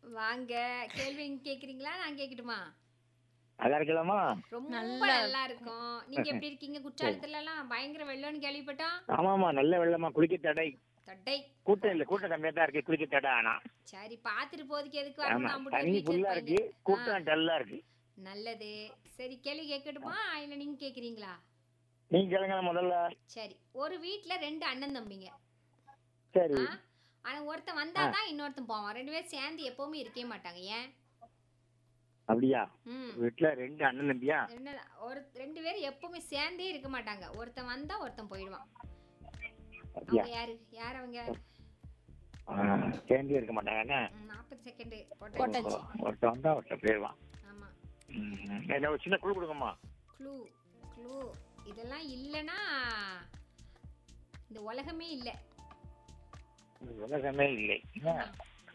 வாங்க கேள்வி நீங்க கேக்குறீங்களா நான் கேக்கட்டுமா நல்லா இருக்கலாமா ரொம்ப நல்லா நல்லா இருக்கும் நீங்க எப்படி இருக்கீங்க குற்றாலத்துல எல்லாம் பயங்கர வெள்ளம்னு கேள்விப்பட்டோம் ஆமாமா நல்ல வெள்ளமா குளிக்க தடை தட்டை கூட்டம் இல்ல கூட்டம் கம்மியா தான் இருக்கு குளிக்க தடை ஆனா சரி பாத்துட்டு போதுக்கு எதுக்கு ஆமா வரணும் நம்ம தண்ணி வீட்டுல ஃபுல்லா இருக்கு இருப்பாங்க. ஆ, கூட்டம் டல்லா இருக்கு நல்லது சரி கேள்வி கேட்கட்டுமா இல்ல நீங்க கேக்குறீங்களா நீங்க கேளுங்க முதல்ல சரி ஒரு வீட்ல ரெண்டு அண்ணன் தம்பிங்க சரி ஆ? ஆனா ஒருத்தன் வந்தா தான் இன்னொருத்தன் போவான் ரெண்டு பேரும் சேர்ந்து எப்பவுமே இருக்கவே மாட்டாங்க ஏன் அப்படியா ம் வீட்டுல ரெண்டு அண்ணன் தம்பியா என்ன ஒரு ரெண்டு பேரும் எப்பவுமே சேர்ந்தே இருக்க மாட்டாங்க ஒருத்தன் வந்தா ஒருத்தன் போயிடுவான் அப்படியா அவங்க யாரு யார் அவங்க ஆ, சேர்ந்தே இருக்க மாட்டாங்க நாற்பது செகண்ட் போட்டாச்சு. போட்டாச்சு ஒருத்தன் வந்தா ஒருத்தன் போயிடுவான் ஆமா ம், என்ன ஒரு சின்ன குழு கொடுங்கம்மா க்ளூ க்ளூ இதெல்லாம் இல்லைன்னா இந்த உலகமே இல்லை இது உலகமே இல்லை என்ன?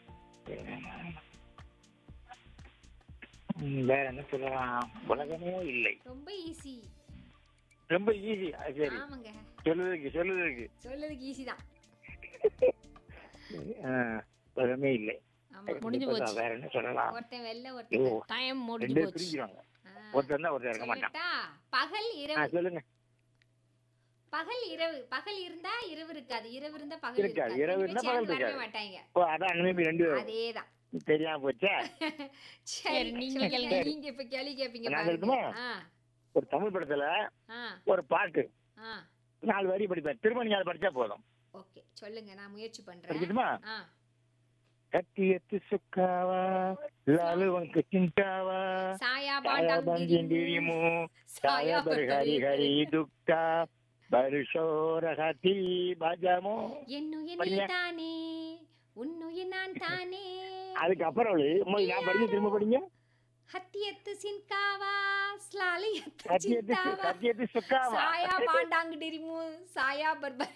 ம், வேற என்ன சொல்லலாம் உலகமே இல்லை ரொம்ப ஈஸி ரொம்ப ஈஸி சரி ஆமாங்க சொல்லுறதுக்கு சொல்லுறதுக்கு சொல்றதுக்கு ஈஸி தான் ஆ, உலகமே இல்லை ஆமா முடிஞ்சு இப்ப போச்சு. வேற என்ன சொல்லலாம் ஒருத்தன் வெளில ஓ, ஒருத்தன் டைம் ரெண்டு முடிஞ்சு பேரும் போச்சு பிரிஞ்சிருவாங்க ஆ, ஒருத்தர் தான் ஒருத்தர் இருக்க மாட்டான் சொல்லட்டா பகல் ஆ, இரவு சொல்லுங்க பகல் இரவு பகல் இருந்தா இரவு இருக்காது இரவு இருந்தா பகல் இருக்காது. இருக்காது இரவு ரெண்டு இருந்தா பேரும் பகல் சேர்ந்து வரவே இருக்காது. மாட்டாங்க ஓ அதான் அண்ணன் தம்பி ரெண்டு பேரும் அதேதான் தெரியாம போச்சா சரி நீங்க சொல்லுங்க. கேளுங்க. நீங்க இப்ப கேள்வி கேப்பீங்க நான் பாருங்க இருக்குமா? ஆ ஒரு தமிழ் படத்துல ஆ ஒரு பாட்டு ஆ நாலு வரி படிப்பேன் திரும்ப நீங்க அதை படிச்சா போதும் ஓகே சொல்லுங்க நான் முயற்சி பண்றேன் படிக்கட்டுமா ஆ கத்தி எத்து சுக்காவா லாலு వంక చింటావా சாயா ఛాయా பாண்டாங்கிரிமு బంజిండిరిము ఛాయా బరి హరి హరి దుఃఖ బరుషోరహతి భజము என்னுயிர் படிங்க. தானே உன்னுயிர் நான் தானே அதுக்கப்புறம் நான் படிச்சு திரும்ப படிங்க ஹத்தியத்து சின்காவா ஸ்லாலியத்து கத்தி எத்து சின்காவா கத்தி எத்து சுக்காவா சாயா பாண்டாங்கிரிமு சாயா பர்பர்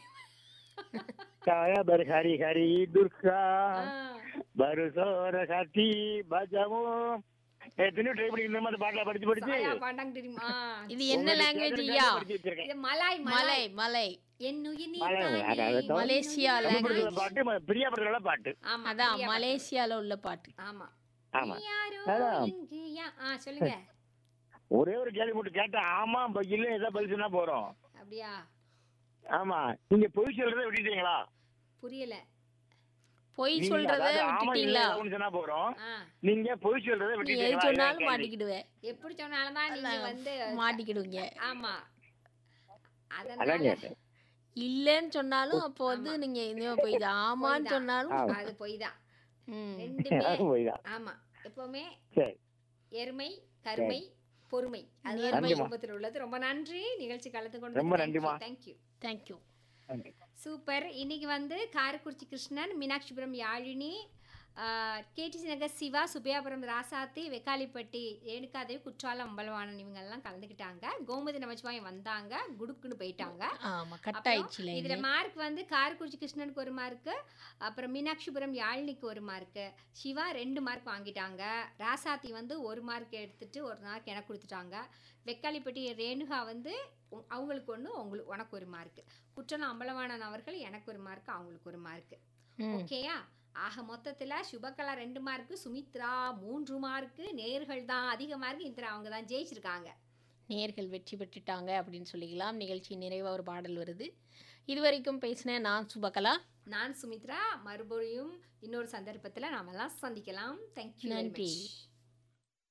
ఛాయా బరి హరి హరి దుఃఖ ஆ, బరుషోరహతి భజము எத்தனையோ ட்ரை பண்ணிருந்தோம் அந்த பாட்டில படிச்சு படிச்சு சாயா பாண்டாங்கிரிமு ஆ இது என்ன உங்களுக்கு லாங்குவேஜ் தேவையான ஐயா படிச்சு வச்சிருக்கேன். இது மலாய் மலை மலாய் மலை என்னுயிர் நீ மலாய், தானே, அது- அது தவிர- மலேசியா உன்னுயிர் தமிழ் language. படத்துல பாட்டு ம- பிரியா படத்துல பாட்டு ஆமா அதான் பிரியா மலேசியால உள்ள பாட்டு ஆமா ஆமா நீ யாரோ அதான். இங்கு யா- ஆ சொல்லுங்க ஒரே ஒரு கேள்வி மட்டும் கேட்டா ஆமா ப- இல்ல ஏதாவது பதில் சொன்னா போறோம் அப்படியா ஆமா நீங்க பொய் சொல்றதை விட்டுட்டீங்களா புரியல பொய் நீங்க சொல்றத அதாவது ஆமா இல்ல விட்டுட்டீங்களா ஏதாவது சொன்னா போறோம் ஆ நீங்க பொய் சொல்றதை நீ எது விட்டுட்டீங்களா சொன்னாலும் இதான் கேள்வி. மாட்டிக்கிடுவேன் எப்படி சொன்னாலும் தான் நீங்க வந்து மாட்டிக்கிடுவீங்க ஆமா அதான் அதனால கேட்டேன் இல்லன்னு சொன்னாலும் அப்போ வந்து நீங்க இனிமே போய் இது ஆமான்னு பொய் தான். சொன்னாலும் அது பொய் தான் ம். ரெண்டுமே அது பொய்தான் ஆமா எப்பவுமே சரி எருமை கருமை பொறுமை அதுதான் நேர்மை. நம்ம குடும்பத்தில் உள்ளது ரொம்ப நன்றி நிகழ்ச்சி கலந்து கொண்டு ரொம்ப நன்றிம்மா. தேங்க்யூ தேங்க்யூ நன்றி. சூப்பர் இன்னைக்கு வந்து காரக்குறிச்சி கிருஷ்ணன் மீனாட்சிபுரம் யாழினி கேடிசி நகர் சிவா சுபியாபுரம் ராசாத்தி வெக்காலிப்பட்டி ரேணுகாதேவி குற்றாலம் அம்பலவாணன் இவங்கெல்லாம் கலந்துக்கிட்டாங்க கோமதி நமச்சிவாயம் வந்தாங்க குடுக்குன்னு போயிட்டாங்க ஆமா கட் அப்புறம் ஆயிடுச்சுல இதுல மார்க் வந்து காரக்குறிச்சி கிருஷ்ணனுக்கு ஒரு மார்க்கு அப்புறம் மீனாட்சிபுரம் யாழினிக்கு ஒரு மார்க்கு சிவா ரெண்டு மார்க் வாங்கிட்டாங்க ராசாத்தி வந்து ஒரு மார்க் எடுத்துட்டு ஒரு மார்க் எனக்கு கொடுத்துட்டாங்க வெக்காளிப்பட்டி ரேணுகா வந்து உ- அவங்களுக்கு ஒன்று உங்களுக்கு உனக்கு ஒரு மார்க் குற்றம் அம்பலவாணன் அவர்கள் எனக்கு ஒரு மார்க் அவங்களுக்கு ஒரு மார்க் ம். ஓகேயா ஆக மொத்தத்தில் சுபகலா ரெண்டு மார்க்கு சுமித்ரா மூன்று மார்க்கு நேர்கள் தான் அதிக மார்க் இந்திரா அவங்க தான் ஜெயிச்சிருக்காங்க நேர்கள் வெற்றி பெற்றுட்டாங்க அப்படின்னு சொல்லிக்கலாம் நிகழ்ச்சி நிறைவா ஒரு பாடல் வருது இதுவரைக்கும் பேசின நான் சுபகலா நான் சுமித்ரா மறுபடியும் இன்னொரு சந்தர்ப்பத்தில் நாமெல்லாம் சந்திக்கலாம் தேங்க்யூ நன்றி. நன்றி